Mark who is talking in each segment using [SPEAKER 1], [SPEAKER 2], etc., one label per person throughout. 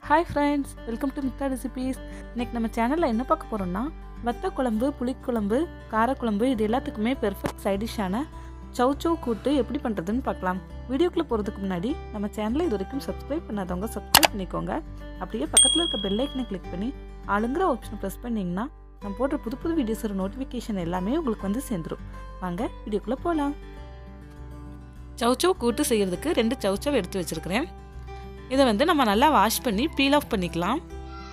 [SPEAKER 1] hi friends welcome to Mitha recipes இன்னைக்கு நம்ம சேனலில் என்ன பார்க்க போகிறோம்னா வத்த குழம்பு புளிக்குழம்பு காரக்குழம்பு இது எல்லாத்துக்குமே பெர்ஃபெக்ட் சைடிஷான சவ் சவ் கூட்டு எப்படி பண்ணுறதுன்னு பார்க்கலாம் வீடியோக்குள்ளே போகிறதுக்கு முன்னாடி நம்ம சேனலை இது வரைக்கும் சப்ஸ்கிரைப் பண்ணாதவங்க சப்ஸ்கிரைப் பண்ணிக்கோங்க அப்படியே பக்கத்தில் இருக்க பெல் ஐக்கனை கிளிக் பண்ணி ஆளுங்கிற ஆப்ஷனை ப்ரெஸ் பண்ணிங்கன்னா நான் போடுற புது புது வீடியோஸோட நோட்டிஃபிகேஷன் எல்லாமே உங்களுக்கு வந்து சேர்ந்துடும் வாங்க வீடியோக்குள்ளே போகலாம் சவ் கூட்டு செய்கிறதுக்கு ரெண்டு சவ் எடுத்து வச்சுருக்கிறேன் இதை வந்து நம்ம நல்லா வாஷ் பண்ணி பீல் ஆஃப் பண்ணிக்கலாம்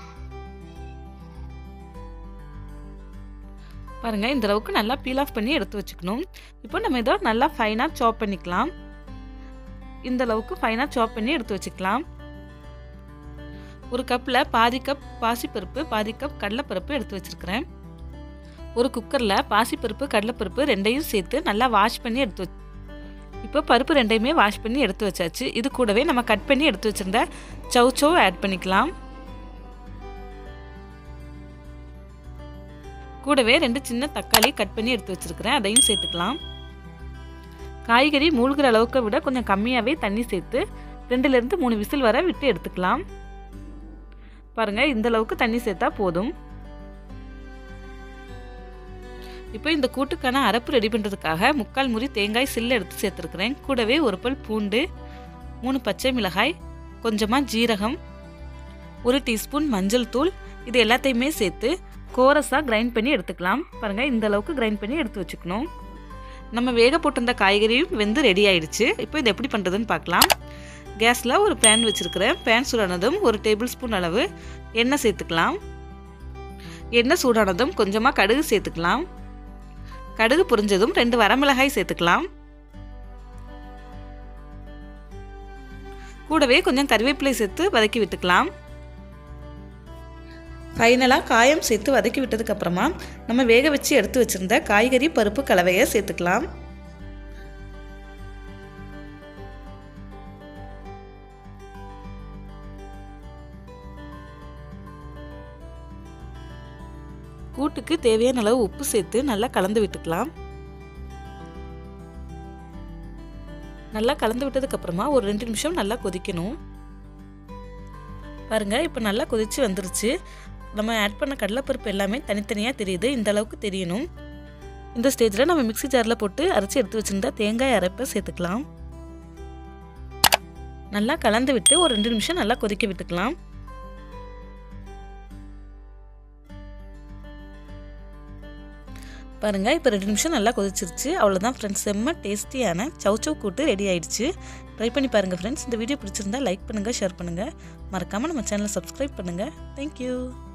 [SPEAKER 1] பாருங்கள் இந்த அளவுக்கு நல்லா பீல் ஆஃப் பண்ணி எடுத்து வச்சுக்கணும் இப்போ நம்ம இதை நல்லா ஃபைனாக சாப் பண்ணிக்கலாம் இந்த அளவுக்கு ஃபைனாக சாப் பண்ணி எடுத்து வச்சுக்கலாம் ஒரு கப்பில் பாதி கப் பாசிப்பருப்பு பாதி கப் கடலைப்பருப்பு எடுத்து வச்சுருக்கிறேன் ஒரு குக்கரில் பாசிப்பருப்பு கடலைப்பருப்பு ரெண்டையும் சேர்த்து நல்லா வாஷ் பண்ணி எடுத்து வச்சு இப்போ பருப்பு ரெண்டையுமே வாஷ் பண்ணி எடுத்து வச்சாச்சு இது கூடவே நம்ம கட் பண்ணி எடுத்து வச்சுருந்த சவ் சவ் ஆட் பண்ணிக்கலாம் கூடவே ரெண்டு சின்ன தக்காளி கட் பண்ணி எடுத்து வச்சுருக்கிறேன் அதையும் சேர்த்துக்கலாம் காய்கறி மூழ்கிற அளவுக்கு விட கொஞ்சம் கம்மியாகவே தண்ணி சேர்த்து ரெண்டுலேருந்து மூணு விசில் வர விட்டு எடுத்துக்கலாம் பாருங்கள் இந்த அளவுக்கு தண்ணி சேர்த்தா போதும் இப்போ இந்த கூட்டுக்கான அரப்பு ரெடி பண்ணுறதுக்காக முக்கால் முறி தேங்காய் சில்லு எடுத்து சேர்த்துருக்குறேன் கூடவே ஒரு பல் பூண்டு மூணு பச்சை மிளகாய் கொஞ்சமாக ஜீரகம் ஒரு டீஸ்பூன் மஞ்சள் தூள் இது எல்லாத்தையுமே சேர்த்து கோரஸாக கிரைண்ட் பண்ணி எடுத்துக்கலாம் பாருங்கள் இந்த அளவுக்கு கிரைண்ட் பண்ணி எடுத்து வச்சுக்கணும் நம்ம வேக போட்டிருந்த காய்கறியும் வெந்து ரெடி ஆயிடுச்சு இப்போ இது எப்படி பண்ணுறதுன்னு பார்க்கலாம் கேஸில் ஒரு பேன் வச்சுருக்கிறேன் பேன் சூடானதும் ஒரு டேபிள் ஸ்பூன் அளவு எண்ணெய் சேர்த்துக்கலாம் எண்ணெய் சூடானதும் கொஞ்சமாக கடுகு சேர்த்துக்கலாம் கடுகு பொரிஞ்சதும் ரெண்டு வரமிளகாய் சேர்த்துக்கலாம் கூடவே கொஞ்சம் கருவேப்பிலை சேர்த்து வதக்கி விட்டுக்கலாம் ஃபைனலாக காயம் சேர்த்து வதக்கி விட்டதுக்கப்புறமா நம்ம வேக வச்சு எடுத்து வச்சுருந்த காய்கறி பருப்பு கலவையை சேர்த்துக்கலாம் கூட்டுக்கு தேவையான அளவு உப்பு சேர்த்து நல்லா கலந்து விட்டுக்கலாம் நல்லா கலந்து விட்டதுக்கப்புறமா ஒரு ரெண்டு நிமிஷம் நல்லா கொதிக்கணும் பாருங்கள் இப்போ நல்லா கொதித்து வந்துருச்சு நம்ம ஆட் பண்ண கடலைப்பருப்பு எல்லாமே தனித்தனியாக தெரியுது இந்த அளவுக்கு தெரியணும் இந்த ஸ்டேஜில் நம்ம மிக்சி ஜாரில் போட்டு அரைச்சி எடுத்து வச்சுருந்தா தேங்காய் அரைப்பை சேர்த்துக்கலாம் நல்லா கலந்து விட்டு ஒரு ரெண்டு நிமிஷம் நல்லா கொதிக்க விட்டுக்கலாம் பாருங்கள் இப்போ ரெண்டு நிமிஷம் நல்லா கொதிச்சிருச்சு அவ்வளோதான் ஃப்ரெண்ட்ஸ் செம்ம டேஸ்டியான சவ் சவ் கூட்டு ரெடி ஆயிடுச்சு ட்ரை பண்ணி பாருங்கள் ஃப்ரெண்ட்ஸ் இந்த வீடியோ பிடிச்சிருந்தா லைக் பண்ணுங்கள் ஷேர் பண்ணுங்கள் மறக்காமல் நம்ம சேனலை சப்ஸ்கிரைப் பண்ணுங்கள் தேங்க்யூ